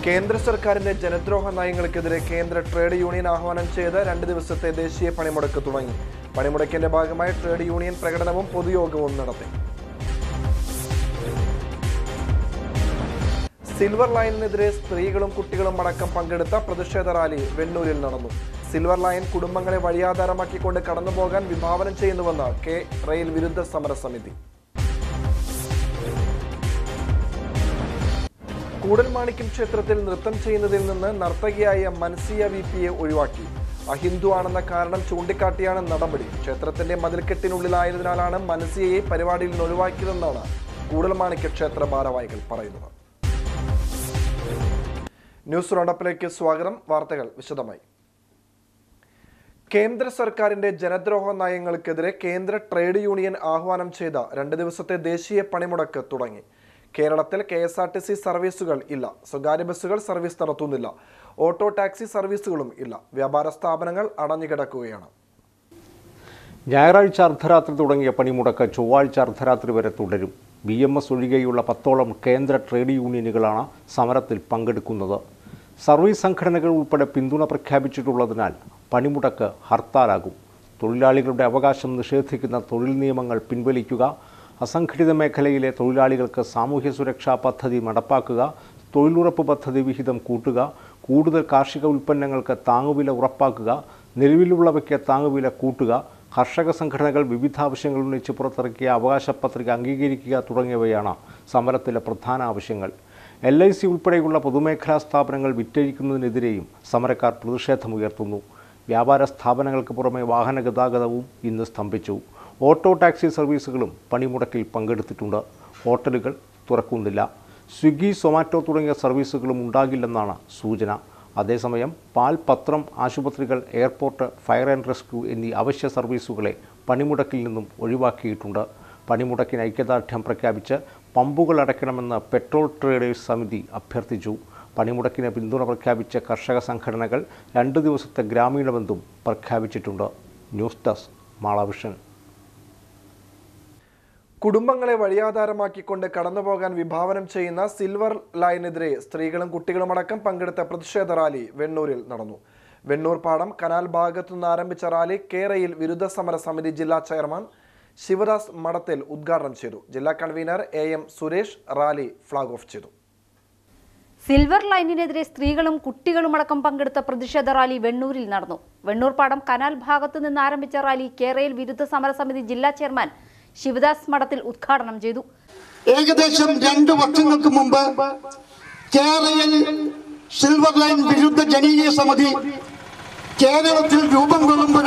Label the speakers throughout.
Speaker 1: കേന്ദ്ര സർക്കാരിന്റെ ജനദ്രോഹ നയങ്ങൾക്കെതിരെ കേന്ദ്ര ട്രേഡ് യൂണിയൻ ആഹ്വാനം ചെയ്ത് രണ്ട് ദിവസത്തെ ദേശീയ പണിമുടക്ക് തുടങ്ങി പണിമുടക്കിന്റെ ഭാഗമായി ട്രേഡ് യൂണിയൻ പ്രകടനവും പൊതുയോഗവും നടത്തി സിൽവർ ലൈനിനെതിരെ സ്ത്രീകളും കുട്ടികളും അടക്കം പങ്കെടുത്ത പ്രതിഷേധ റാലി വെണ്ണൂരിൽ നടന്നു സിൽവർ ലൈൻ കുടുംബങ്ങളെ വഴിയാധാരമാക്കിക്കൊണ്ട് കടന്നുപോകാൻ വിഭാവനം ചെയ്യുന്നുവെന്ന് കെ റെയിൽ വിരുദ്ധ സമര സമിതി കൂടൽമാണിക്യം ക്ഷേത്രത്തിൽ നൃത്തം ചെയ്യുന്നതിൽ നിന്ന് നർത്തകിയായ മൻസിയ വി പിയെ ഒഴിവാക്കി അഹിന്ദു ആണെന്ന കാരണം ചൂണ്ടിക്കാട്ടിയാണ് നടപടി ക്ഷേത്രത്തിന്റെ മതിൽക്കെട്ടിനുള്ളിലായതിനാലാണ് മനസിയയെ പരിപാടിയിൽ നിന്ന് ഒഴിവാക്കിയതെന്നാണ് കൂടൽമാണിക്യ ക്ഷേത്ര ഭാരവാഹികൾ പറയുന്നത് ന്യൂസ് റൗണ്ടപ്പിലേക്ക് സ്വാഗതം വാർത്തകൾ വിശദമായി കേന്ദ്ര സർക്കാരിന്റെ ജനദ്രോഹ നയങ്ങൾക്കെതിരെ കേന്ദ്ര ട്രേഡ് യൂണിയൻ ആഹ്വാനം ചെയ്ത രണ്ട് ദിവസത്തെ ദേശീയ പണിമുടക്ക് തുടങ്ങി കേരളത്തിൽ K S R T C സർവീസുകൾ ഇല്ല സ്വകാര്യ ബസ്സുകൾ സർവീസ് നടത്തുന്നില്ല ഓട്ടോ ടാക്സി സർവീസുകളും ഇല്ല വ്യാപാര സ്ഥാപനങ്ങൾ അടഞ്ഞുകിടക്കുകയാണ്
Speaker 2: ഞായറാഴ്ച അർദ്ധരാത്രി തുടങ്ങിയ പണിമുടക്ക് ചൊവ്വാഴ്ച അർദ്ധരാത്രി വരെ തുടരും ബി എം എസ് ഒഴികെയുള്ള പത്തോളം കേന്ദ്ര ട്രേഡ് യൂണിയനുകളാണ് സമരത്തിൽ പങ്കെടുക്കുന്നത് സർവീസ് സംഘടനകൾ ഉൾപ്പെടെ പിന്തുണ പ്രഖ്യാപിച്ചിട്ടുള്ളതിനാൽ പണിമുടക്ക് ഹർത്താലാകും തൊഴിലാളികളുടെ അവകാശം നിഷേധിക്കുന്ന തൊഴിൽ നിയമങ്ങൾ പിൻവലിക്കുക അസംഘടിത മേഖലയിലെ തൊഴിലാളികൾക്ക് സാമൂഹ്യ സുരക്ഷാ പദ്ധതി നടപ്പാക്കുക തൊഴിലുറപ്പ് പദ്ധതി വിഹിതം കൂട്ടുക കൂടുതൽ കാർഷിക ഉൽപ്പന്നങ്ങൾക്ക് താങ്ങുവില ഉറപ്പാക്കുക നിലവിലുള്ളവയ്ക്ക് താങ്ങുവില കൂട്ടുക കർഷക സംഘടനകൾ വിവിധ ആവശ്യങ്ങൾ ഉന്നയിച്ച് പുറത്തിറക്കിയ അവകാശ പത്രിക അംഗീകരിക്കുക തുടങ്ങിയവയാണ് സമരത്തിലെ പ്രധാന ആവശ്യങ്ങൾ എൽ ഐ സി ഉൾപ്പെടെയുള്ള പൊതുമേഖലാ സ്ഥാപനങ്ങൾ വിറ്റഴിക്കുന്നതിനെതിരെയും സമരക്കാർ പ്രതിഷേധമുയർത്തുന്നു വ്യാപാര സ്ഥാപനങ്ങൾക്ക് പുറമെ വാഹന ഗതാഗതവും ഇന്ന് സ്തംഭിച്ചു ഓട്ടോ ടാക്സി സർവീസുകളും പണിമുടക്കിൽ പങ്കെടുത്തിട്ടുണ്ട് ഹോട്ടലുകൾ തുറക്കുന്നില്ല സ്വിഗ്ഗി സൊമാറ്റോ തുടങ്ങിയ സർവീസുകളും ഉണ്ടാകില്ലെന്നാണ് സൂചന അതേസമയം പാൽ പത്രം ആശുപത്രികൾ എയർപോർട്ട് ഫയർ ആൻഡ് റെസ്ക്യൂ എന്നീ അവശ്യ സർവീസുകളെ പണിമുടക്കിൽ നിന്നും ഒഴിവാക്കിയിട്ടുണ്ട് പണിമുടക്കിന് ഐക്യദാർഢ്യം പ്രഖ്യാപിച്ച് പമ്പുകൾ അടയ്ക്കണമെന്ന് പെട്രോൾ ട്രേഡേഴ്സ് സമിതി അഭ്യർത്ഥിച്ചു പണിമുടക്കിന് പിന്തുണ പ്രഖ്യാപിച്ച കർഷക സംഘടനകൾ രണ്ട് ദിവസത്തെ ഗ്രാമീണ ബന്ധും പ്രഖ്യാപിച്ചിട്ടുണ്ട് ന്യൂസ് ഡെസ്ക് മാളവിഷൻ
Speaker 1: കുടുംബങ്ങളെ വഴിയാധാരമാക്കിക്കൊണ്ട് കടന്നുപോകാൻ വിഭാവനം ചെയ്യുന്ന സിൽവർ ലൈനെതിരെ സ്ത്രീകളും കുട്ടികളും അടക്കം പങ്കെടുത്ത പ്രതിഷേധ റാലി വെണ്ണൂരിൽ നടന്നു വെണ്ണൂർ പാടം കനാൽ ഭാഗത്തു നിന്ന് ആരംഭിച്ച റാലി കേരയിൽ വിരുദ്ധ സമര സമിതി ജില്ലാ ചെയർമാൻ ശിവദാസ് മഠത്തിൽ ഉദ്ഘാടനം ചെയ്തു ജില്ലാ convener A M Suresh rally flag off ചെയ്തു
Speaker 3: സിൽവർ ലൈനിനെതിരെ സ്ത്രീകളും കുട്ടികളുമടക്കം പങ്കെടുത്ത പ്രതിഷേധ റാലി വെണ്ണൂരിൽ നടന്നു വെണ്ണൂർ പാടം കനാൽ ഭാഗത്തു നിന്ന് ആരംഭിച്ച റാലി കേരയിൽ വിരുദ്ധ സമരസമിതി ജില്ലാ ചെയർമാൻ ശിവദാസ് മഠത്തിൽ ഉദ്ഘാടനം ചെയ്തു
Speaker 4: ഏകദേശം രണ്ടു വർഷങ്ങൾക്ക് മുമ്പ് കേരളയിൽ സിൽവർ ലൈൻ വിരുദ്ധ ജനകീയ സമിതി കേരളത്തിൽ രൂപം കൊള്ളുമ്പോൾ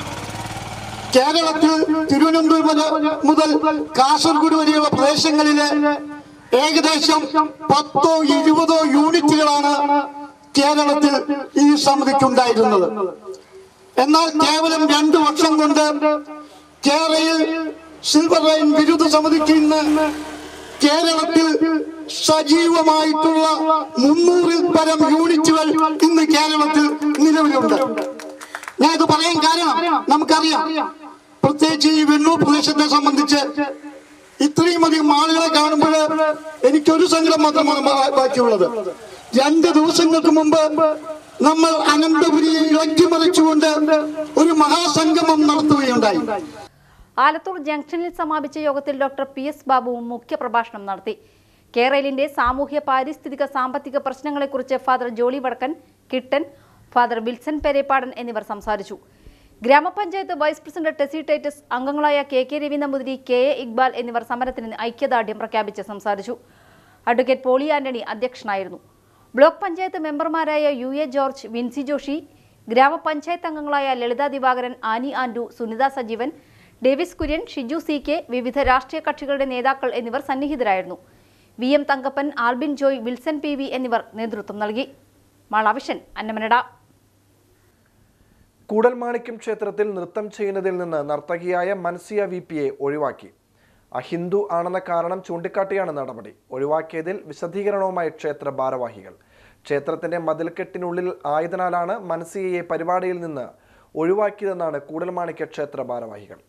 Speaker 4: കേരളത്തിൽ തിരുവനന്തപുരം മുതൽ കാസർഗോഡ് വരെയുള്ള പ്രദേശങ്ങളിലെ ഏകദേശം പത്തോ ഇരുപതോ യൂണിറ്റുകളാണ് കേരളത്തിൽ ഈ സമിതിക്ക് ഉണ്ടായിരുന്നത് എന്നാൽ കേവലം രണ്ടു വർഷം കൊണ്ട് കേരളയിൽ സിൽവർ ലൈൻ വിരുദ്ധ സമിതിക്ക് ഇന്ന് കേരളത്തിൽ സജീവമായിട്ടുള്ള മുന്നൂറിൽ പരം യൂണിറ്റുകൾ ഇന്ന് കേരളത്തിൽ നിലവിലുണ്ട് ഞാൻ ഇത് പറയാൻ കാരണം നമുക്കറിയാം പ്രത്യേകിച്ച് ഈ വെണ്ണൂർ പ്രദേശത്തെ സംബന്ധിച്ച് ഇത്രയും അധികം ആളുകളെ കാണുമ്പോൾ എനിക്കൊരു സങ്കടം മാത്രമാണ് ബാ- ബാക്കിയുള്ളത് രണ്ട് ദിവസങ്ങൾക്ക് മുമ്പ് നമ്മൾ അനന്തപുരിയെ ഇളക്കിമറിച്ചുകൊണ്ട് ഒരു മഹാസംഗമം നടത്തുകയുണ്ടായി
Speaker 3: ആലത്തൂർ ജംഗ്ഷനിൽ സമാപിച്ച യോഗത്തിൽ ഡോക്ടർ പി എസ് ബാബുവും മുഖ്യപ്രഭാഷണം നടത്തി കേരളിന്റെ സാമൂഹ്യ പാരിസ്ഥിതിക സാമ്പത്തിക പ്രശ്നങ്ങളെക്കുറിച്ച് ഫാദർ ജോളി വടക്കൻ കിട്ടൻ ഫാദർ വിൽസൺ പെരേപ്പാടൻ എന്നിവർ സംസാരിച്ചു ഗ്രാമപഞ്ചായത്ത് വൈസ് പ്രസിഡന്റ് ടെസി ടൈറ്റസ് അംഗങ്ങളായ K K Ravi Namboothiri K A Iqbal എന്നിവർ സമരത്തിന് ഐക്യദാർഢ്യം പ്രഖ്യാപിച്ച് സംസാരിച്ചു അഡ്വക്കേറ്റ് പോളി ആന്റണി അധ്യക്ഷനായിരുന്നു ബ്ലോക്ക് പഞ്ചായത്ത് മെമ്പർമാരായ യു എ ജോർജ് വിൻസി ജോഷി ഗ്രാമപഞ്ചായത്ത് അംഗങ്ങളായ ലളിത ദിവാകരൻ ആനി ആൻഡു സുനിത സജീവൻ ഡേവിസ് കുര്യൻ ഷിജു സി കെ വിവിധ രാഷ്ട്രീയ കക്ഷികളുടെ നേതാക്കൾ എന്നിവർ സന്നിഹിതരായിരുന്നു V M Thankappan Albin Joy Wilson P V എന്നിവർ നേതൃത്വം നൽകി മാളാവിഷൻ അന്നമനട
Speaker 1: കൂടൽമാണിക്യം ക്ഷേത്രത്തിൽ നൃത്തം ചെയ്യുന്നതിൽ നിന്ന് നർത്തകിയായ മൻസിയ വി പിയെ ഒഴിവാക്കി അഹിന്ദു ആണെന്ന കാരണം ചൂണ്ടിക്കാട്ടിയാണ് നടപടി ഒഴിവാക്കിയതിൽ വിശദീകരണവുമായി ക്ഷേത്ര ഭാരവാഹികൾ ക്ഷേത്രത്തിന്റെ മതിൽക്കെട്ടിനുള്ളിൽ ആയതിനാലാണ് മൻസിയയെ പരിപാടിയിൽ നിന്ന് ഒഴിവാക്കിയതെന്നാണ് കൂടൽമാണിക്യ ക്ഷേത്ര ഭാരവാഹികൾ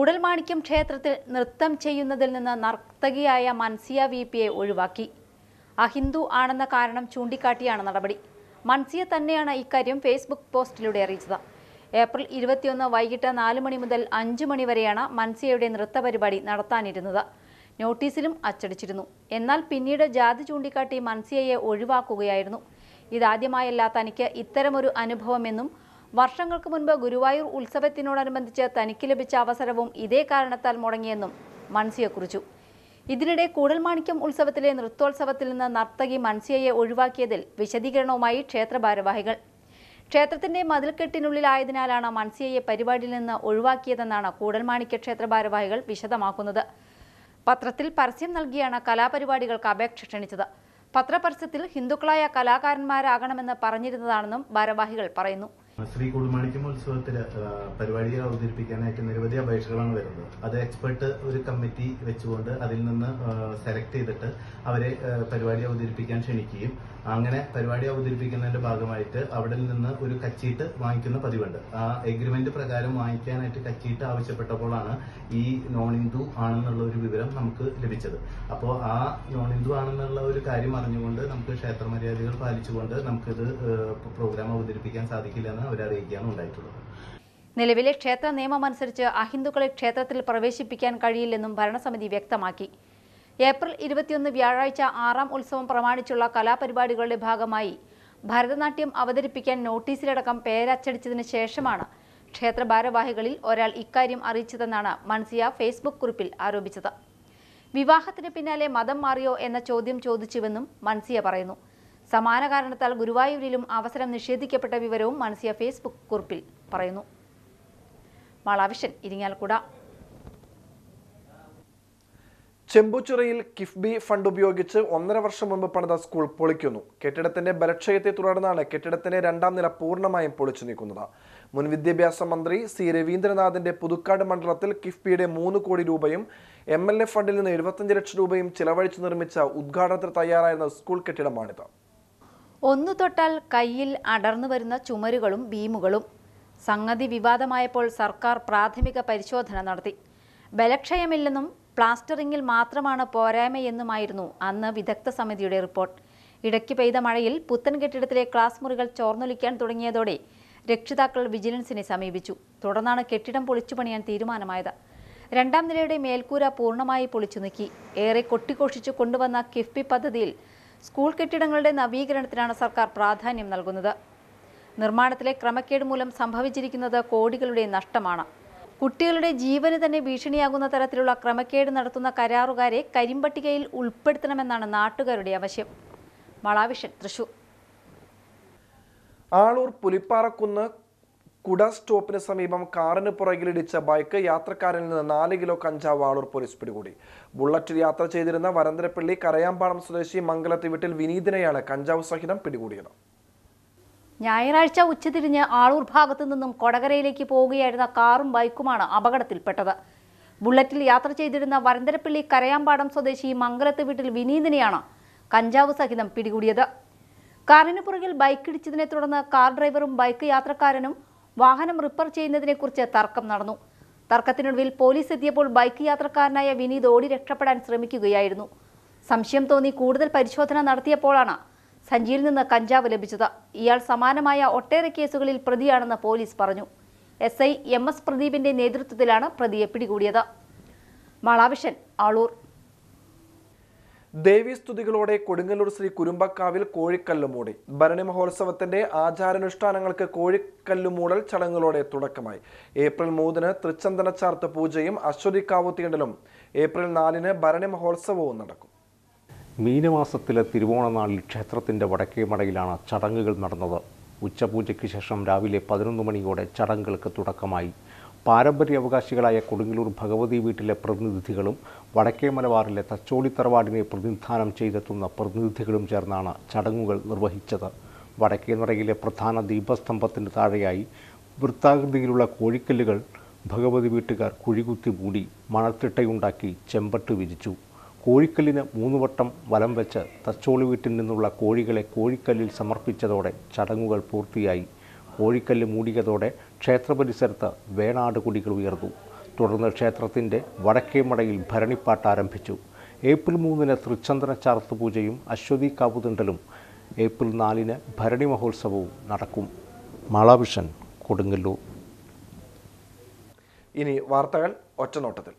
Speaker 3: കൂടൽമാണിക്യം ക്ഷേത്രത്തിൽ നൃത്തം ചെയ്യുന്നതിൽ നിന്ന് നർത്തകിയായ മൻസിയ വി പിയെ ഒഴിവാക്കി അഹിന്ദു ആണെന്ന കാരണം ചൂണ്ടിക്കാട്ടിയാണ് നടപടി മൻസിയ തന്നെയാണ് ഇക്കാര്യം ഫേസ്ബുക്ക് പോസ്റ്റിലൂടെ അറിയിച്ചത് ഏപ്രിൽ ഇരുപത്തിയൊന്ന് വൈകിട്ട് നാല് മണി മുതൽ അഞ്ച് മണി വരെയാണ് മൻസിയയുടെ നൃത്തപരിപാടി നടത്താനിരുന്നത് നോട്ടീസിലും അച്ചടിച്ചിരുന്നു എന്നാൽ പിന്നീട് ജാതി ചൂണ്ടിക്കാട്ടി മൻസിയയെ ഒഴിവാക്കുകയായിരുന്നു ഇതാദ്യമായല്ല തനിക്ക് ഇത്തരമൊരു അനുഭവമെന്നും വർഷങ്ങൾക്ക് മുൻപ് ഗുരുവായൂർ ഉത്സവത്തിനോടനുബന്ധിച്ച് തനിക്ക് ലഭിച്ച അവസരവും ഇതേ കാരണത്താൽ മുടങ്ങിയെന്നും മൻസിയ കുറിച്ചു ഇതിനിടെ കൂടൽമാണിക്യം ഉത്സവത്തിലെ നൃത്തോത്സവത്തിൽ നിന്ന് നർത്തകി മൻസിയയെ ഒഴിവാക്കിയതിൽ വിശദീകരണവുമായി ക്ഷേത്ര ഭാരവാഹികൾ ക്ഷേത്രത്തിന്റെ മതിൽക്കെട്ടിനുള്ളിലായതിനാലാണ് മൻസിയയെ പരിപാടിയിൽ നിന്ന് ഒഴിവാക്കിയതെന്നാണ് കൂടൽമാണിക്യ ക്ഷേത്ര ഭാരവാഹികൾ വിശദമാക്കുന്നത് പത്രത്തിൽ പരസ്യം നൽകിയാണ് കലാപരിപാടികൾക്ക് അപേക്ഷ ക്ഷണിച്ചത് പത്രപരസ്യത്തിൽ ഹിന്ദുക്കളായ കലാകാരന്മാരാകണമെന്ന് പറഞ്ഞിരുന്നതാണെന്നും ഭാരവാഹികൾ പറയുന്നു
Speaker 5: ശ്രീ കുടുംബാണിക്യം ഉത്സവത്തിൽ പരിപാടികൾ അവതരിപ്പിക്കാനായിട്ട് നിരവധി അപേക്ഷകളാണ് വരുന്നത് അത് എക്സ്പെർട്ട് ഒരു കമ്മിറ്റി വെച്ചുകൊണ്ട് അതിൽ നിന്ന് സെലക്ട് ചെയ്തിട്ട് അവരെ ആ, പരിപാടി അവതരിപ്പിക്കാൻ ക്ഷണിക്കുകയും അങ്ങനെ പരിപാടി അവതരിപ്പിക്കുന്നതിന്റെ ഭാഗമായിട്ട് അവിടെ നിന്ന് ഒരു കച്ചീട്ട് വാങ്ങിക്കുന്ന പതിവുണ്ട് ആ എഗ്രിമെന്റ് പ്രകാരം വാങ്ങിക്കാനായിട്ട് കച്ചീട്ട് ആവശ്യപ്പെട്ടപ്പോഴാണ് ഈ നോൺ ഹിന്ദു ആണെന്നുള്ള ഒരു വിവരം നമുക്ക് ലഭിച്ചത് അപ്പോൾ ആ നോൺ ഹിന്ദു ആണെന്നുള്ള ഒരു കാര്യം അറിഞ്ഞുകൊണ്ട് നമുക്ക് ക്ഷേത്ര മര്യാദകൾ പാലിച്ചുകൊണ്ട് നമുക്കിത് ഏഹ്, പ്രോഗ്രാം അവതരിപ്പിക്കാൻ സാധിക്കില്ലെന്ന് അവരെ അറിയിക്കുകയാണ് ഉണ്ടായിട്ടുള്ളത്
Speaker 3: നിലവിലെ ക്ഷേത്ര നിയമമനുസരിച്ച് അഹിന്ദുക്കളെ ക്ഷേത്രത്തിൽ പ്രവേശിപ്പിക്കാൻ കഴിയില്ലെന്നും ഭരണസമിതി വ്യക്തമാക്കി ഏപ്രിൽ ഇരുപത്തിയൊന്ന് വ്യാഴാഴ്ച ആറാം ഉത്സവം പ്രമാണിച്ചുള്ള കലാപരിപാടികളുടെ ഭാഗമായി ഭരതനാട്യം അവതരിപ്പിക്കാൻ നോട്ടീസിലടക്കം പേരച്ചടിച്ചതിന് ശേഷമാണ് ക്ഷേത്ര ഭാരവാഹികളിൽ ഒരാൾ ഇക്കാര്യം അറിയിച്ചതെന്നാണ് മൻസിയ ഫേസ്ബുക്ക് കുറിപ്പിൽ ആരോപിച്ചത് വിവാഹത്തിന് പിന്നാലെ മതം മാറിയോ എന്ന ചോദ്യം ചോദിച്ചുവെന്നും മൻസിയ പറയുന്നു സമാന കാരണത്താൽ ഗുരുവായൂരിലും അവസരം നിഷേധിക്കപ്പെട്ട വിവരവും മൻസിയ ഫേസ്ബുക്ക് കുറിപ്പിൽ പറയുന്നു മാളാവിഷൻ ഇരിങ്ങാലക്കുട
Speaker 1: ചെമ്പുച്ചിറയിൽ കിഫ്ബി ഫണ്ട് ഉപയോഗിച്ച് ഒന്നര വർഷം മുമ്പ് പണിത സ്കൂൾ പൊളിക്കുന്നു കെട്ടിടത്തിന്റെ ബലക്ഷയത്തെ തുടർന്നാണ് കെട്ടിടത്തിന്റെ രണ്ടാം നില പൂർണ്ണമായും പൊളിച്ചു നീക്കുന്നത് മുൻ വിദ്യാഭ്യാസ മന്ത്രി സി രവീന്ദ്രനാഥിന്റെ പുതുക്കാട് മണ്ഡലത്തിൽ കിഫ്ബിയുടെ മൂന്ന് കോടി രൂപയും എം എൽ എ ഫണ്ടിൽ നിന്ന് എഴുപത്തഞ്ച് ലക്ഷം രൂപയും ചിലവഴിച്ച് നിർമ്മിച്ച ഉദ്ഘാടനത്തിന് തയ്യാറായിരുന്ന സ്കൂൾ കെട്ടിടമാണിത്
Speaker 3: ഒന്നു തൊട്ടാൽ കയ്യിൽ അടർന്നു വരുന്ന ചുമരുകളും ബീമുകളും സംഗതി വിവാദമായപ്പോൾ സർക്കാർ പ്രാഥമിക പരിശോധന നടത്തി ബലക്ഷയമില്ലെന്നും പ്ലാസ്റ്ററിങ്ങിൽ മാത്രമാണ് പോരായ്മയെന്നുമായിരുന്നു അന്ന് വിദഗ്ധ സമിതിയുടെ റിപ്പോർട്ട് ഇടയ്ക്ക് പെയ്ത മഴയിൽ പുത്തൻ കെട്ടിടത്തിലെ ക്ലാസ് മുറികൾ ചോർന്നൊലിക്കാൻ തുടങ്ങിയതോടെ രക്ഷിതാക്കൾ വിജിലൻസിനെ സമീപിച്ചു തുടർന്നാണ് കെട്ടിടം പൊളിച്ചു പണിയാൻ തീരുമാനമായത് രണ്ടാം നിലയുടെ മേൽക്കൂര പൂർണ്ണമായി പൊളിച്ചു നീക്കി ഏറെ കൊട്ടിഘോഷിച്ചു കൊണ്ടുവന്ന കിഫ്ബി പദ്ധതിയിൽ സ്കൂൾ കെട്ടിടങ്ങളുടെ നവീകരണത്തിനാണ് സർക്കാർ പ്രാധാന്യം നൽകുന്നത് നിർമ്മാണത്തിലെ ക്രമക്കേട് മൂലം സംഭവിച്ചിരിക്കുന്നത് കോടികളുടെ നഷ്ടമാണ് കുട്ടികളുടെ ജീവന് തന്നെ ഭീഷണിയാകുന്ന തരത്തിലുള്ള ക്രമക്കേട് നടത്തുന്ന കരാറുകാരെ കരിമ്പട്ടികയിൽ ഉൾപ്പെടുത്തണമെന്നാണ് നാട്ടുകാരുടെ ആവശ്യം വളാവിഷൻ തൃശൂർ
Speaker 1: ആളൂർ പുലിപ്പാറക്കുന്ന് കുട സ്റ്റോപ്പിന് സമീപം കാറിന് പുറകിലിടിച്ച ബൈക്ക് യാത്രക്കാരിൽ നിന്ന് നാല് കിലോ കഞ്ചാവ് ആളൂർ പോലീസ് പിടികൂടി ബുള്ളറ്റിൽ യാത്ര ചെയ്തിരുന്ന വരന്തരപ്പള്ളി കരയാമ്പാടം സ്വദേശി മംഗലത്ത് വീട്ടിൽ വിനീതിനെയാണ് കഞ്ചാവ് സഹിതം പിടികൂടിയത്
Speaker 3: ഞായറാഴ്ച ഉച്ചതിരിഞ്ഞ് ആളൂർ ഭാഗത്തു നിന്നും കൊടകരയിലേക്ക് പോവുകയായിരുന്ന കാറും ബൈക്കുമാണ് അപകടത്തിൽപ്പെട്ടത് ബുള്ളറ്റിൽ യാത്ര ചെയ്തിരുന്ന വരന്തരപ്പള്ളി കരയാമ്പാടം സ്വദേശി മംഗലത്ത് വീട്ടിൽ വിനീതിനെയാണ് കഞ്ചാവ് സഹിതം പിടികൂടിയത് കാറിന് പുറകിൽ ബൈക്ക് ഇടിച്ചതിനെ തുടർന്ന് കാർ ഡ്രൈവറും ബൈക്ക് യാത്രക്കാരനും വാഹനം റിപ്പയർ ചെയ്യുന്നതിനെക്കുറിച്ച് തർക്കം നടന്നു തർക്കത്തിനൊടുവിൽ പോലീസ് എത്തിയപ്പോൾ ബൈക്ക് യാത്രക്കാരനായ വിനീത് ഓടി രക്ഷപ്പെടാൻ ശ്രമിക്കുകയായിരുന്നു സംശയം തോന്നി കൂടുതൽ പരിശോധന നടത്തിയപ്പോഴാണ് സഞ്ജിയിൽ നിന്ന് കഞ്ചാവ് ലഭിച്ചത് ഇയാൾ സമാനമായ ഒട്ടേറെ കേസുകളിൽ പ്രതിയാണെന്ന് പോലീസ് പറഞ്ഞു എസ് ഐ എം എസ് പ്രദീപിന്റെ നേതൃത്വത്തിലാണ് പ്രതിയെ പിടികൂടിയത് മാളാവിഷൻ ആളൂർ
Speaker 1: ദേവീസ്തുതികളോടെ കൊടുങ്ങല്ലൂർ ശ്രീ കുരുമ്പക്കാവിൽ കോഴിക്കല്ല് മൂടി ഭരണി മഹോത്സവത്തിന്റെ ആചാരാനുഷ്ഠാനങ്ങൾക്ക് കോഴിക്കല്ല് മൂടൽ ചടങ്ങുകളോടെ തുടക്കമായി ഏപ്രിൽ മൂന്നിന് തൃച്ചന്ദനച്ചാർത്ത് പൂജയും അശ്വതിക്കാവ് തീണ്ടലും ഏപ്രിൽ നാലിന് ഭരണി മഹോത്സവവും നടക്കും
Speaker 2: മീനമാസത്തിലെ തിരുവോണനാളിൽ ക്ഷേത്രത്തിൻ്റെ വടക്കേമടയിലാണ് ചടങ്ങുകൾ നടന്നത് ഉച്ചപൂജയ്ക്ക് ശേഷം രാവിലെ പതിനൊന്ന് മണിയോടെ ചടങ്ങുകൾക്ക് തുടക്കമായി പാരമ്പര്യ അവകാശികളായ കൊടുങ്ങല്ലൂർ ഭഗവതി വീട്ടിലെ പ്രതിനിധികളും വടക്കേ മലബാറിലെ തച്ചോളി തറവാടിനെ പ്രതിനിധാനം ചെയ്തെത്തുന്ന പ്രതിനിധികളും ചേർന്നാണ് ചടങ്ങുകൾ നിർവഹിച്ചത് വടക്കേ നടയിലെ പ്രധാന ദീപസ്തംഭത്തിന് താഴെയായി വൃത്താകൃതിയിലുള്ള കോഴിക്കല്ലുകൾ ഭഗവതി വീട്ടുകാർ കുഴികുത്തി മൂടി മണത്തിട്ടയുണ്ടാക്കി ചെമ്പട്ട് വിരിച്ചു കോഴിക്കല്ലിന് മൂന്ന് വട്ടം വലം വെച്ച് തച്ചോളി വീട്ടിൽ നിന്നുള്ള കോഴികളെ കോഴിക്കല്ലിൽ സമർപ്പിച്ചതോടെ ചടങ്ങുകൾ പൂർത്തിയായി കോഴിക്കല്ല് മൂടിയതോടെ ക്ഷേത്ര പരിസരത്ത് വേണാട് കുടികൾ ഉയർന്നു തുടർന്ന് ക്ഷേത്രത്തിൻ്റെ വടക്കേമടയിൽ ഭരണിപ്പാട്ട് ആരംഭിച്ചു ഏപ്രിൽ മൂന്നിന് തൃച്ചന്ദന ചാർത്ത് പൂജയും അശ്വതി കാവുതണ്ടലും ഏപ്രിൽ നാലിന് ഭരണി മഹോത്സവവും നടക്കും മാളാവിഷൻ കൊടുങ്ങല്ലൂർ
Speaker 1: ഇനി വാർത്തകൾ ഒറ്റനോട്ടത്തിൽ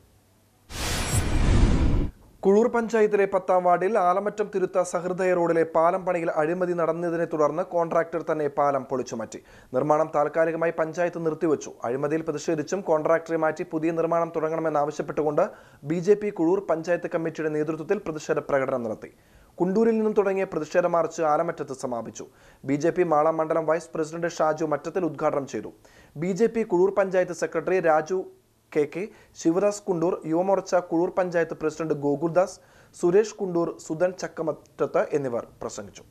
Speaker 1: കുഴൂർ പഞ്ചായത്തിലെ പത്താം വാർഡിൽ ആലമറ്റം തിരുത്ത സഹൃദയ റോഡിലെ പാലം പണിയിൽ അഴിമതി നടന്നതിനെ തുടർന്ന് കോൺട്രാക്ടർ തന്നെ പാലം പൊളിച്ചുമാറ്റി നിർമ്മാണം താൽക്കാലികമായി പഞ്ചായത്ത് നിർത്തിവെച്ചു അഴിമതിയിൽ പ്രതിഷേധിച്ചും കോൺട്രാക്ടറെ മാറ്റി പുതിയ നിർമ്മാണം തുടങ്ങണമെന്നാവശ്യപ്പെട്ടുകൊണ്ട് B J P Kuzhur panchayat കമ്മിറ്റിയുടെ നേതൃത്വത്തിൽ പ്രതിഷേധ പ്രകടനം നടത്തി കുണ്ടൂരിൽ നിന്നും തുടങ്ങിയ പ്രതിഷേധ മാർച്ച് ആലമറ്റത്ത് സമാപിച്ചു ബി ജെ പി മാള മണ്ഡലം വൈസ് പ്രസിഡന്റ് ഷാജു മറ്റത്തിൽ ഉദ്ഘാടനം ചെയ്തു B J P Kuzhur panchayat secretary Raju K K Sivadas Kundoor Yuvamorcha Kuzhur panchayat president Gokuldas Suresh Kundoor Sudhan Chakkamattath എന്നിവർ പ്രസംഗിച്ചു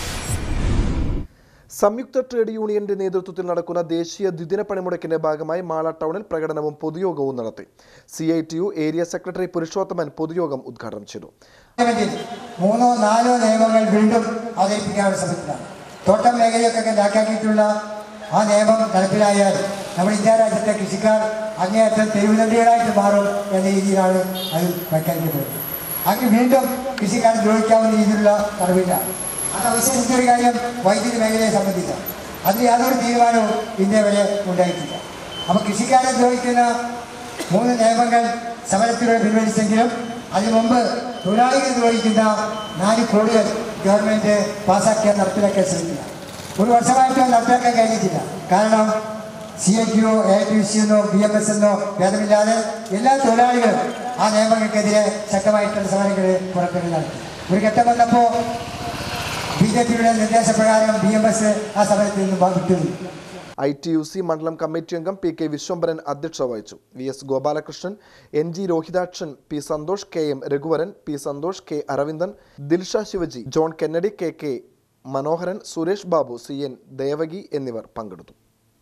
Speaker 1: സംയുക്ത ട്രേഡ് യൂണിയന്റെ നേതൃത്വത്തിൽ നടക്കുന്ന ദേശീയ ദ്വിദിന പണിമുടക്കിന്റെ ഭാഗമായി മാള ടൗണിൽ പ്രകടനവും പൊതുയോഗവും നടത്തി C I T U area secretary Purushothaman പൊതുയോഗം ഉദ്ഘാടനം ചെയ്തു
Speaker 6: പാർലമെന്റിൽ മൂന്നോ നാലോ നിയമങ്ങൾ വീണ്ടും അവതരിപ്പിക്കാനുള്ള ശ്രമത്തിലാണ് തോട്ടം മേഖലയൊക്കെ ലാക്കാക്കിയിട്ടുള്ള ആ നിയമം നടപ്പിലായാൽ നമ്മുടെ ഇന്ത്യ രാജ്യത്തെ കൃഷിക്കാർ അങ്ങേയറ്റം തെരുവുനന്ദികളായിട്ട് മാറും എന്ന രീതിയിലാണ് അത് വ്യാഖ്യാനിക്കപ്പെടുന്നത് അങ്ങനെ വീണ്ടും കൃഷിക്കാർ ദ്രോഹിക്കാവുന്ന രീതിയിലുള്ള നടപടിയിലാണ് അത് അവശേഷിച്ച ഒരു കാര്യം വൈദ്യുതി മേഖലയെ സംബന്ധിച്ചാണ് അതിൽ യാതൊരു തീരുമാനവും ഇന്ത്യ വരെ ഉണ്ടായിട്ടില്ല അപ്പോൾ കൃഷിക്കാരെ ദ്രോഹിക്കുന്ന മൂന്ന് നിയമങ്ങൾ സമരത്തിലൂടെ പിൻവലിച്ചെങ്കിലും അതിനു മുമ്പ് തൊഴിലാളികൾ ദ്രോഹിക്കുന്ന നാല് കോടികൾ ഗവൺമെന്റ് പാസ്സാക്കിയാൽ നടപ്പിലാക്കാൻ ശ്രമിക്കുക ഒരു വർഷമായിട്ട് അത് നടപ്പിലാക്കാൻ കഴിഞ്ഞിട്ടില്ല കാരണം സി ഐ ടിയോ എ ടി സി എന്നോ ബി എം എസ് എന്നോ ഭേദമില്ലാതെ എല്ലാ തൊഴിലാളികളും ആ നിയമങ്ങൾക്കെതിരെ ശക്തമായിട്ടുള്ള സമരങ്ങൾ പുറപ്പെടുന്നു നടത്തി ഒരു ഘട്ടം വന്നപ്പോൾ ബി ജെ പിയുടെ നിർദ്ദേശപ്രകാരം ബി എം എസ് ആ സമരത്തിൽ നിന്ന് വിട്ടുനിന്നു
Speaker 1: ഐ ടി യു സി മണ്ഡലം കമ്മിറ്റി അംഗം പി കെ വിശ്വംഭരൻ അധ്യക്ഷത വഹിച്ചു V S Gopalakrishnan N G Rohithakshan P Santhosh K M Raghuvaran P Santhosh K Aravindan Dilsha Shivaji John Kennedy K K Manoharan Suresh Babu C N Devaki എന്നിവർ പങ്കെടുത്തു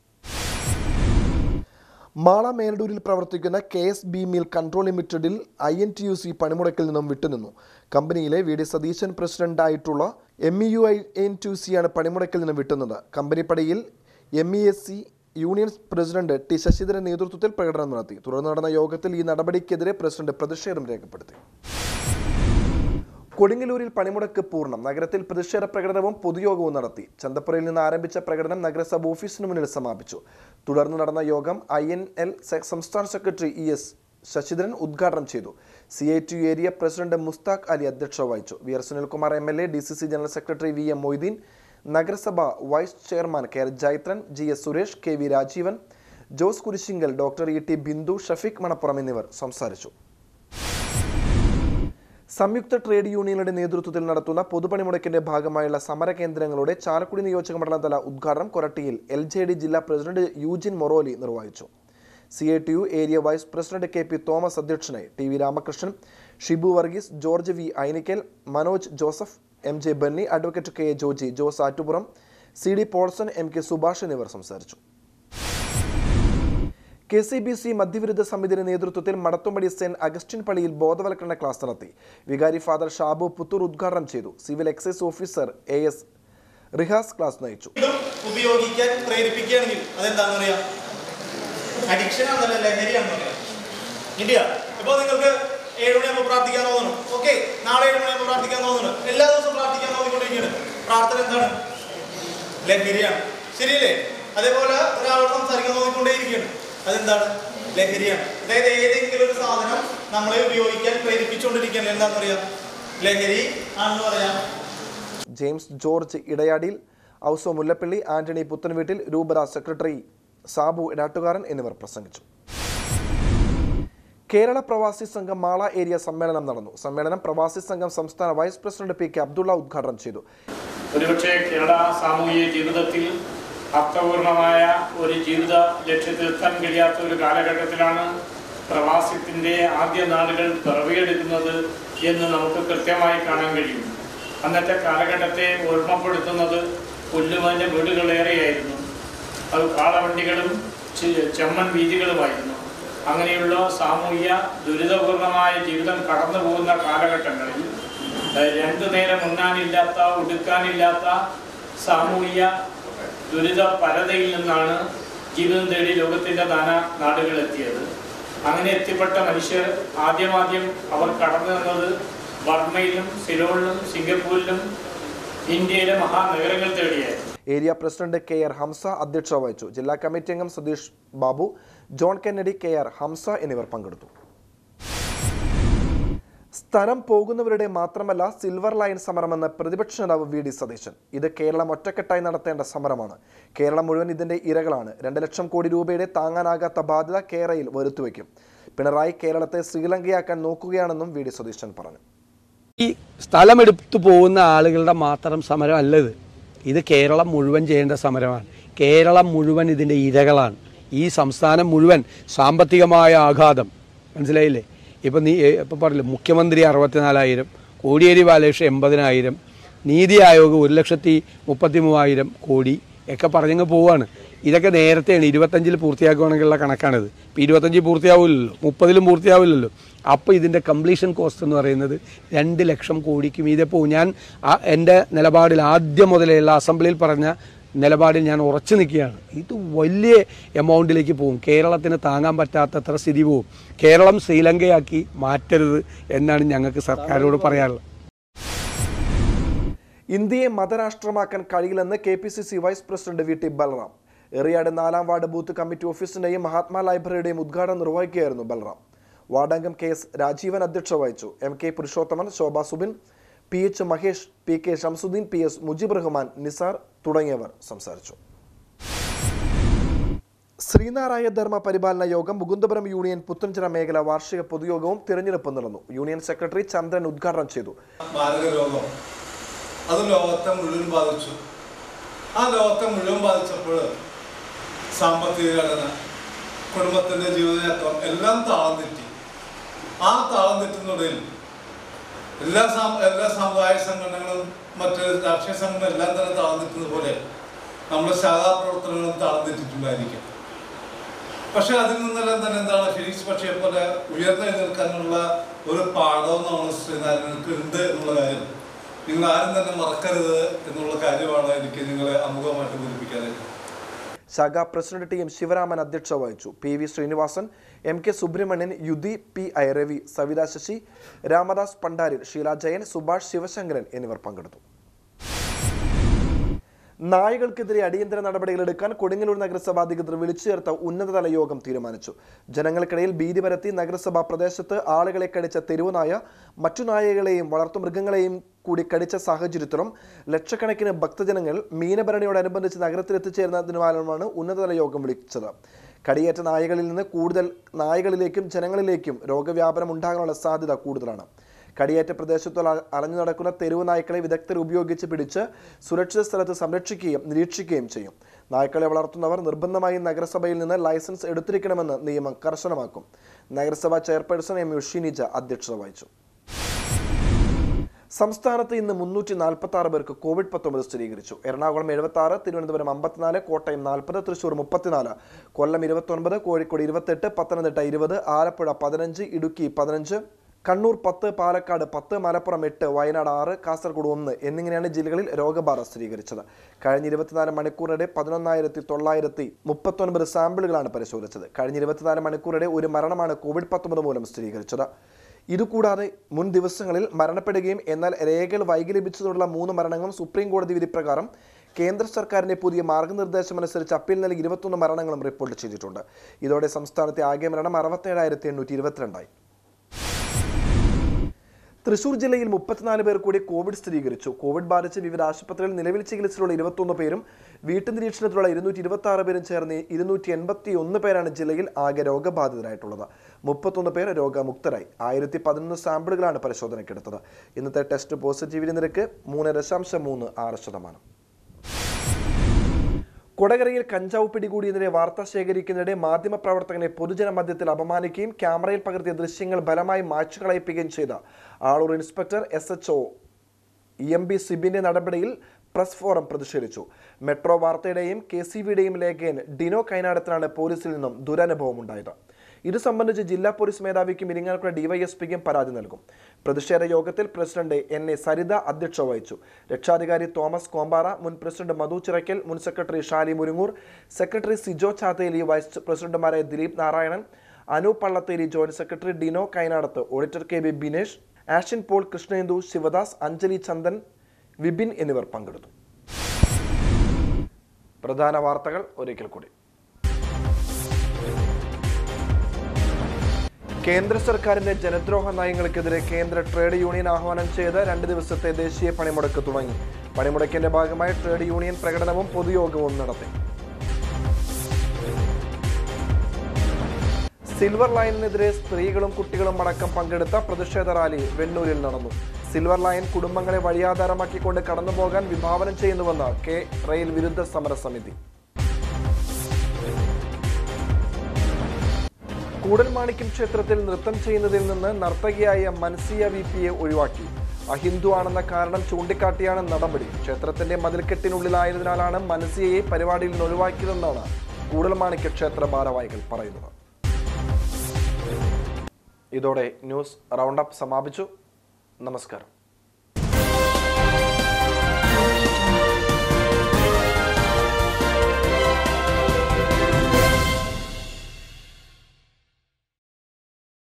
Speaker 1: മാള മേലടൂരിൽ പ്രവർത്തിക്കുന്ന K S B mill control ലിമിറ്റഡിൽ I N T U C പണിമുടക്കിൽ നിന്നും വിട്ടുനിന്നു കമ്പനിയിലെ വി ഡി സതീശൻ പ്രസിഡന്റായിട്ടുള്ള M E U I N T സിയാണ് പണിമുടക്കിൽ നിന്ന് വിട്ടുന്നത് കമ്പനി പടിയിൽ M E S C union president T Sasidharan നേതൃത്വത്തിൽ പ്രകടനം നടത്തി തുടർന്ന് നടന്ന യോഗത്തിൽ ഈ നടപടിക്കെതിരെ പ്രസിഡന്റ് പ്രതിഷേധം രേഖപ്പെടുത്തി കൊടുങ്ങല്ലൂരിൽ പണിമുടക്ക് പൂർണ്ണം നഗരത്തിൽ പ്രതിഷേധ പ്രകടനവും പൊതുയോഗവും നടത്തി ചന്തപ്പുരയിൽ നിന്ന് ആരംഭിച്ച പ്രകടനം നഗരസഭ ഓഫീസിന് മുന്നിൽ സമാപിച്ചു തുടർന്ന് നടന്ന യോഗം ഐ എൻ എൽ സംസ്ഥാന സെക്രട്ടറി ഇ എസ് ശശിധരൻ ഉദ്ഘാടനം ചെയ്തു C I T area president Musthaq Ali അധ്യക്ഷത വഹിച്ചു V R Sunilkumar M L A D C C general secretary V M Moideen നഗരസഭ vice chairman K R Jaithran G S Suresh K V Rajeevan Jose Kurisinkal doctor E T Bindu Shafeeq Manappuram എന്നിവർ സംസാരിച്ചു സംയുക്ത trade യൂണിയനുകളുടെ നേതൃത്വത്തിൽ നടത്തുന്ന പൊതുപണിമുടക്കിന്റെ ഭാഗമായുള്ള സമര കേന്ദ്രങ്ങളുടെ ചാലക്കുടി നിയോജക മണ്ഡലതല ഉദ്ഘാടനം കൊരട്ടിയിൽ എൽ ജെ ഡി ജില്ലാ പ്രസിഡന്റ് യൂജിൻ മൊറോലി നിർവഹിച്ചു C A T U area vice president K P Thomas അധ്യക്ഷനായി T V Ramakrishnan Shibu Varghese George V Ainikkal Manoj Joseph M J Benny advocate K A Joji Jose Attupuram C D Paulson M K Subhash എന്നിവർ സംസാരിച്ചു കെ സി ബി സി മധ്യവിരുദ്ധ സമിതിയുടെ നേതൃത്വത്തിൽ മടത്തുംപടി സെന്റ് അഗസ്റ്റിൻ പള്ളിയിൽ ബോധവൽക്കരണ ക്ലാസ് നടത്തി വികാരി ഫാദർ ഷാബു പുത്തൂർ ഉദ്ഘാടനം ചെയ്തു civil excise officer A S Rihas class നയിച്ചു
Speaker 7: ഇതും ഉപയോഗിക്കാൻ പ്രേരിപ്പിക്കുകയാണെങ്കിൽ അതെന്താന്ന് പറയാ അഡിക്ഷൻ ആണെന്നല്ല ലഹരിയാണെന്ന് പറയാം ഇന്ത്യ ഇപ്പൊ നിങ്ങൾക്ക് ഏഴ് മണിയാകുമ്പോൾ പ്രാർത്ഥിക്കാൻ തോന്നുന്നു ഓക്കെ നാളെ ഏഴ് മണിയാകുമ്പോൾ പ്രാർത്ഥിക്കാൻ തോന്നുന്നു എല്ലാ ദിവസവും പ്രാർത്ഥിക്കാൻ തോന്നിക്കൊണ്ടിരിക്കുകയാണ് പ്രാർത്ഥന എന്താണ് ലഹരിയാണ് ശരിയല്ലേ അതേപോലെ ഒരാളോട് സംസാരിക്കാൻ തോന്നിക്കൊണ്ടേയിരിക്കുകയാണ് അതെന്താണ് ലഹരിയാണ് അതായത് ഏതെങ്കിലും ഒരു സാധനം നമ്മളെ ഉപയോഗിക്കാൻ പ്രേരിപ്പിച്ചുകൊണ്ടിരിക്കുകയാണ് എന്താന്ന് പറയാ ലഹരി ആണെന്ന് പറയാം
Speaker 1: ജെയിംസ് ജോർജ് ഇടയാടിയിൽ ഔസോ മുല്ലപ്പള്ളി ആന്റണി പുത്തൻവീട്ടിൽ രൂപര സെക്രട്ടറി സാബു ഇടാട്ടുകാരൻ എന്നിവർ പ്രസംഗിച്ചു കേരള പ്രവാസി സംഘം മാള ഏരിയ സമ്മേളനം നടന്നു സമ്മേളനം പ്രവാസി സംഘം സംസ്ഥാന vice president P K Abdulla ഉദ്ഘാടനം ചെയ്തു
Speaker 8: ഒരുപക്ഷെ കേരള സാമൂഹിക ജീവിതത്തിൽ അർത്ഥപൂർണമായ ഒരു ജീവിത ലക്ഷ്യത്തിലെത്താൻ കഴിയാത്ത ഒരു കാലഘട്ടത്തിലാണ് പ്രവാസത്തിൻ്റെ ആദ്യ നാളുകൾ പിറവിയെടുക്കുന്നത് എന്ന് നമുക്ക് കൃത്യമായി കാണാൻ കഴിയും അന്നത്തെ കാലഘട്ടത്തെ ഓർമ്മപ്പെടുത്തുന്നത് പുല്ലുമഞ്ഞ വീടുകളേറെയായിരുന്നു അത് കാളവണ്ടികളും ചെ- ചെമ്മൺ വീതികളുമായിരുന്നു അങ്ങനെയുള്ള സാമൂഹ്യ ദുരിതപൂർണമായ ജീവിതം കടന്നു പോകുന്ന കാലഘട്ടങ്ങളിൽ ഏഹ്, രണ്ടു നേരം ഉണ്ണാനില്ലാത്ത ഉടുക്കാനില്ലാത്ത സാമൂഹ്യ ദുരിത പരതയിൽ നിന്നാണ് ജീവിതം തേടി ലോകത്തിൻ്റെ നാനാ നാടുകളെത്തിയത് അങ്ങനെ എത്തിപ്പെട്ട മനുഷ്യർ ആദ്യമാദ്യം അവർ കടന്നു നിന്നത് ബർമയിലും സിലോണിലും സിംഗപ്പൂരിലും ഇന്ത്യയിലെ മഹാനഗരങ്ങൾ തേടിയായിരുന്നു
Speaker 1: area president K R Hamsa അധ്യക്ഷത വഹിച്ചു ജില്ലാ കമ്മിറ്റി അംഗം സതീഷ് ബാബു ജോൺ കെന്നഡി കെ ആർ ഹംസ എന്നിവർ പങ്കെടുത്തു സ്ഥലം പോകുന്നവരുടെ മാത്രമല്ല സിൽവർ ലൈൻ സമരമെന്ന് പ്രതിപക്ഷ നേതാവ് വി ഡി സതീശൻ ഇത് കേരളം ഒറ്റക്കെട്ടായി നടത്തേണ്ട സമരമാണ് കേരളം മുഴുവൻ ഇതിന്റെ ഇരകളാണ് രണ്ട് ലക്ഷം കോടി രൂപയുടെ താങ്ങാനാകാത്ത ബാധ്യത കേരളയിൽ വരുത്തുവെക്കും പിണറായി കേരളത്തെ ശ്രീലങ്കയാക്കാൻ നോക്കുകയാണെന്നും വി ഡി സതീശൻ പറഞ്ഞു
Speaker 9: ഈ സ്ഥലമെടുത്തു പോകുന്ന ആളുകളുടെ മാത്രം സമരം അല്ല ഇത് ഇത് കേരളം മുഴുവൻ ചെയ്യേണ്ട സമരമാണ് കേരളം മുഴുവൻ ഇതിൻ്റെ ഇരകളാണ് ഈ സംസ്ഥാനം മുഴുവൻ സാമ്പത്തികമായ ആഘാതം മനസ്സിലായില്ലേ ഇപ്പം നീ ഇപ്പം പറഞ്ഞില്ലേ മുഖ്യമന്ത്രി അറുപത്തിനാലായിരം കോടിയേരി ബാലകൃഷ്ണൻ എൺപതിനായിരം നീതി ആയോഗ് ഒരു ലക്ഷത്തി മുപ്പത്തി മൂവായിരം കോടി ഒക്കെ പറഞ്ഞങ്ങ് പോവാണ് ഇതൊക്കെ നേരത്തെയാണ് ഇരുപത്തഞ്ചിൽ പൂർത്തിയാക്കുകയാണെങ്കിലുള്ള കണക്കാണിത് ഇപ്പോൾ ഇരുപത്തഞ്ചിൽ പൂർത്തിയാവില്ലല്ലോ മുപ്പതിലും പൂർത്തിയാവില്ലല്ലോ അപ്പോൾ ഇതിൻ്റെ കംപ്ലീഷൻ കോസ്റ്റ് എന്ന് പറയുന്നത് രണ്ട് ലക്ഷം കോടിക്ക് മീതെ പോകും ഞാൻ ആ- എൻ്റെ നിലപാടിൽ ആദ്യം മുതലുള്ള അസംബ്ലിയിൽ പറഞ്ഞ നിലപാടിൽ ഞാൻ ഉറച്ചു നിൽക്കുകയാണ് ഇത് വലിയ എമൗണ്ടിലേക്ക് പോകും കേരളത്തിന് താങ്ങാൻ പറ്റാത്തത്ര സ്ഥിതി പോകും കേരളം ശ്രീലങ്കയാക്കി മാറ്റരുത് എന്നാണ് ഞങ്ങൾക്ക് സർക്കാരോട് പറയാനുള്ളത്
Speaker 1: ഇന്ത്യയെ മതരാഷ്ട്രമാക്കാൻ കഴിയില്ലെന്ന് K P C C vice president V T Balram Eriyad നാലാം വാർഡ് ബൂത്ത് കമ്മിറ്റി ഓഫീസിന്റെയും മഹാത്മാ ലൈബ്രറിയുടെയും ഉദ്ഘാടനം നിർവഹിക്കുകയായിരുന്നു ബൽറാം വാർഡംഗം കെ എസ് രാജീവൻ അധ്യക്ഷത വഹിച്ചു M K Purushothaman Shobha Subin P H Mahesh P K Shamsuddin P S Mujeeb Rahman Nisar തുടങ്ങിയവർ സംസാരിച്ചു ശ്രീനാരായ ധർമ്മ പരിപാലന യോഗം മുകുന്ദപുരം യൂണിയൻ പുത്തൻചിറ മേഖല വാർഷിക പൊതുയോഗവും തിരഞ്ഞെടുപ്പും നടന്നു യൂണിയൻ സെക്രട്ടറി ചന്ദ്രൻ ഉദ്ഘാടനം ചെയ്തു
Speaker 10: മാരക രോഗം അത് ലോകത്തെ മുഴുവൻ ബാധിച്ചു ആ ലോകത്തെ മുഴുവൻ ബാധിച്ചപ്പോൾ സാമ്പത്തിക ഘടന കുടുംബത്തിന്റെ ജീവിതചക്രം എല്ലാം താളം തെറ്റി ആ താളം തെറ്റുന്നതിൽ എല്ലാ സാം- എല്ലാ സമുദായ സംഘടനകളും മറ്റ് രാഷ്ട്രീയ സംഘടന എല്ലാം തന്നെ താളം തെറ്റുന്ന പോലെ നമ്മുടെ ശാഖാ പ്രവർത്തനങ്ങളും താളം തെറ്റിട്ടുണ്ടായിരിക്കും പക്ഷെ അതിൽ നിന്നെല്ലാം തന്നെ എന്താണ് ഫിനിക്സ് പക്ഷിയെ പോലെ ഉയർന്നെഴുന്നേൽക്കാനുള്ള ഒരു പാഠവും നമ്മുടെ ശ്രീനാരായണക്ക് ഉണ്ട് എന്നുള്ള കാര്യം നിങ്ങൾ ആരും തന്നെ മറക്കരുത് എന്നുള്ള കാര്യമാണ് എനിക്ക് നിങ്ങളെ അമുഖമായിട്ട് ബന്ധിപ്പിക്കാനായിട്ട്
Speaker 1: ശാഖാ പ്രസിഡന്റ് ടി എം ശിവരാമൻ അധ്യക്ഷത വഹിച്ചു P V Srinivasan M K Subramanian Yudhi P I Ravi Savitha Sasi Ramadas Pandaril Sheela Jayan Subhash Sivasankaran എന്നിവർ പങ്കെടുത്തു നായകൾക്കെതിരെ അടിയന്തര നടപടികൾ എടുക്കാൻ കൊടുങ്ങല്ലൂർ നഗരസഭ അധികൃതർ വിളിച്ചു ചേർത്ത ഉന്നതതല യോഗം തീരുമാനിച്ചു ജനങ്ങൾക്കിടയിൽ ഭീതി പരത്തി നഗരസഭ പ്രദേശത്ത് ആളുകളെ കടിച്ച തെരുവുനായ മറ്റു നായകളെയും വളർത്തുമൃഗങ്ങളെയും കൂടി കടിച്ച സാഹചര്യത്തിലും ലക്ഷക്കണക്കിന് ഭക്തജനങ്ങൾ മീനഭരണിയോടനുബന്ധിച്ച് നഗരത്തിൽ എത്തിച്ചേരുന്നതിനുമാണ് ഉന്നതതല യോഗം വിളിച്ചത് കടിയേറ്റ നായകളിൽ നിന്ന് കൂടുതൽ നായകളിലേക്കും ജനങ്ങളിലേക്കും രോഗവ്യാപനം ഉണ്ടാകാനുള്ള സാധ്യത കൂടുതലാണ് കടിയേറ്റ പ്രദേശത്ത് അല- അലഞ്ഞു നടക്കുന്ന തെരുവ് നായ്ക്കളെ വിദഗ്ധർ ഉപയോഗിച്ച് പിടിച്ച് സുരക്ഷിത സ്ഥലത്ത് സംരക്ഷിക്കുകയും നിരീക്ഷിക്കുകയും ചെയ്യും നായ്ക്കളെ വളർത്തുന്നവർ നിർബന്ധമായും നഗരസഭയിൽ നിന്ന് ലൈസൻസ് എടുത്തിരിക്കണമെന്ന് നിയമം കർശനമാക്കും നഗരസഭാ ചെയർപേഴ്സൺ എം യു ഷിനിജ അധ്യക്ഷത വഹിച്ചു സംസ്ഥാനത്ത് ഇന്ന് മുന്നൂറ്റി നാൽപ്പത്തി ആറ് പേർക്ക് കോവിഡ് പത്തൊമ്പത് സ്ഥിരീകരിച്ചു എറണാകുളം എഴുപത്തി ആറ് തിരുവനന്തപുരം അമ്പത്തിനാല് കോട്ടയം നാൽപ്പത് തൃശൂർ മുപ്പത്തിനാല് കൊല്ലം ഇരുപത്തൊൻപത് കോഴിക്കോട് ഇരുപത്തെട്ട് പത്തനംതിട്ട ഇരുപത് ആലപ്പുഴ പതിനഞ്ച് ഇടുക്കി പതിനഞ്ച് കണ്ണൂർ പത്ത് പാലക്കാട് പത്ത് മലപ്പുറം എട്ട് വയനാട് ആറ് കാസർഗോഡ് ഒന്ന് എന്നിങ്ങനെയാണ് ജില്ലകളിൽ രോഗബാധ സ്ഥിരീകരിച്ചത് കഴിഞ്ഞ ഇരുപത്തിനാല് മണിക്കൂറിടെ പതിനൊന്നായിരത്തി തൊള്ളായിരത്തി മുപ്പത്തൊൻപത് സാമ്പിളുകളാണ് പരിശോധിച്ചത് കഴിഞ്ഞ ഇരുപത്തിനാല് മണിക്കൂറിടെ ഒരു മരണമാണ് കോവിഡ് പത്തൊമ്പത് മൂലം സ്ഥിരീകരിച്ചത് ഇതുകൂടാതെ മുൻ ദിവസങ്ങളിൽ മരണപ്പെടുകയും എന്നാൽ രേഖകൾ വൈകി ലഭിച്ചതോടുള്ള മൂന്ന് മരണങ്ങളും സുപ്രീം കോടതി വിധി പ്രകാരം കേന്ദ്ര സർക്കാരിന്റെ പുതിയ മാർഗനിർദ്ദേശമനുസരിച്ച് അപ്പീൽ നൽകി ഇരുപത്തൊന്ന് മരണങ്ങളും റിപ്പോർട്ട് ചെയ്തിട്ടുണ്ട് ഇതോടെ സംസ്ഥാനത്തെ ആകെ മരണം അറുപത്തേഴായിരത്തി എണ്ണൂറ്റി ഇരുപത്തിരണ്ടായി തൃശൂർ ജില്ലയിൽ മുപ്പത്തിനാല് പേർ കൂടി കോവിഡ് സ്ഥിരീകരിച്ചു കോവിഡ് ബാധിച്ച് വിവിധ ആശുപത്രികളിൽ നിലവിൽ ചികിത്സയിലുള്ള ഇരുപത്തൊന്ന് പേരും വീട്ടു നിരീക്ഷണത്തിലുള്ള ഇരുന്നൂറ്റി ഇരുപത്തി ആറ് പേരും ചേർന്ന് ഇരുന്നൂറ്റി എൺപത്തി ഒന്ന് പേരാണ് ജില്ലയിൽ ആകെ രോഗബാധിതരായിട്ടുള്ളത് മുപ്പത്തൊന്ന് പേർ രോഗമുക്തരായി ആയിരത്തി പതിനൊന്ന് സാമ്പിളുകളാണ് പരിശോധനയ്ക്കെടുത്തത് ഇന്നത്തെ ടെസ്റ്റ് പോസിറ്റിവിറ്റി നിരക്ക് മൂന്ന് ദശാംശം മൂന്ന് ആറ് ശതമാനം കൊടകരയിൽ കഞ്ചാവ് പിടികൂടിയതിനെ വാർത്ത ശേഖരിക്കുന്നതിനിടെ മാധ്യമപ്രവർത്തകനെ പൊതുജന മധ്യത്തിൽ അപമാനിക്കുകയും ക്യാമറയിൽ പകർത്തിയ ദൃശ്യങ്ങൾ ബലമായി മായ്ച്ചു കളയിപ്പിക്കുകയും ചെയ്ത Aloor inspector S H O M B സിബിന്റെ നടപടിയിൽ പ്രസ് ഫോറം പ്രതിഷേധിച്ചു മെട്രോ വാർത്തയുടെയും കെ സി വിയുടെയും ലേഖകൻ ഡിനോ കൈനാടത്തിനാണ് പോലീസിൽ നിന്നും ദുരനുഭവം ഉണ്ടായത് ഇത് സംബന്ധിച്ച് ജില്ലാ പോലീസ് മേധാവിക്കും ഇരിങ്ങാലക്കുട ഡിവൈഎസ്പിക്കും പരാതി നൽകും പ്രതിഷേധ യോഗത്തിൽ പ്രസിഡന്റ് എൻ എ സരിത അധ്യക്ഷത വഹിച്ചു രക്ഷാധികാരി തോമസ് കോമ്പാറ മുൻ പ്രസിഡന്റ് മധു ചിറക്കൽ മുൻ secretary Shali Murungoor secretary Sijo Chatheli vice പ്രസിഡന്റുമാരായ Dileep Narayanan Anu Pallatheri joint secretary Dino Kainadath auditor K B Binesh Ashin Paul Krishnendu Sivadas Anjali Chandan Vipin എന്നിവർ പങ്കെടുത്തു പ്രധാന വാർത്തകൾ ഒരിക്കൽ കൂടി കേന്ദ്ര സർക്കാരിന്റെ ജനദ്രോഹ നയങ്ങൾക്കെതിരെ കേന്ദ്ര ട്രേഡ് യൂണിയൻ ആഹ്വാനം ചെയ്ത് രണ്ട് ദിവസത്തെ ദേശീയ പണിമുടക്ക് തുടങ്ങി പണിമുടക്കിന്റെ ഭാഗമായി ട്രേഡ് യൂണിയൻ പ്രകടനവും പൊതുയോഗവും നടത്തി സിൽവർ ലൈനിനെതിരെ സ്ത്രീകളും കുട്ടികളും അടക്കം പങ്കെടുത്ത പ്രതിഷേധ റാലി വെണ്ണൂരിൽ നടന്നു സിൽവർ ലൈൻ കുടുംബങ്ങളെ വഴിയാധാരമാക്കിക്കൊണ്ട് കടന്നുപോകാൻ വിഭാവനം ചെയ്യുന്നുവെന്ന് കെ റെയിൽ വിരുദ്ധ സമര സമിതി കൂടൽമാണിക്യം ക്ഷേത്രത്തിൽ നൃത്തം ചെയ്യുന്നതിൽ നിന്ന് നർത്തകിയായ മൻസിയ വി പിയെ ഒഴിവാക്കി അഹിന്ദു ആണെന്ന കാരണം ചൂണ്ടിക്കാട്ടിയാണ് നടപടി ക്ഷേത്രത്തിന്റെ മതിൽക്കെട്ടിനുള്ളിലായതിനാലാണ് മനസിയയെ പരിപാടിയിൽ നിന്ന് ഒഴിവാക്കിയതെന്നാണ് കൂടൽമാണിക്യ ക്ഷേത്ര ഭാരവാഹികൾ പറയുന്നത് ഇതോടെ ന്യൂസ് റൗണ്ട് അപ്പ് സമാപിച്ചു നമസ്കാരം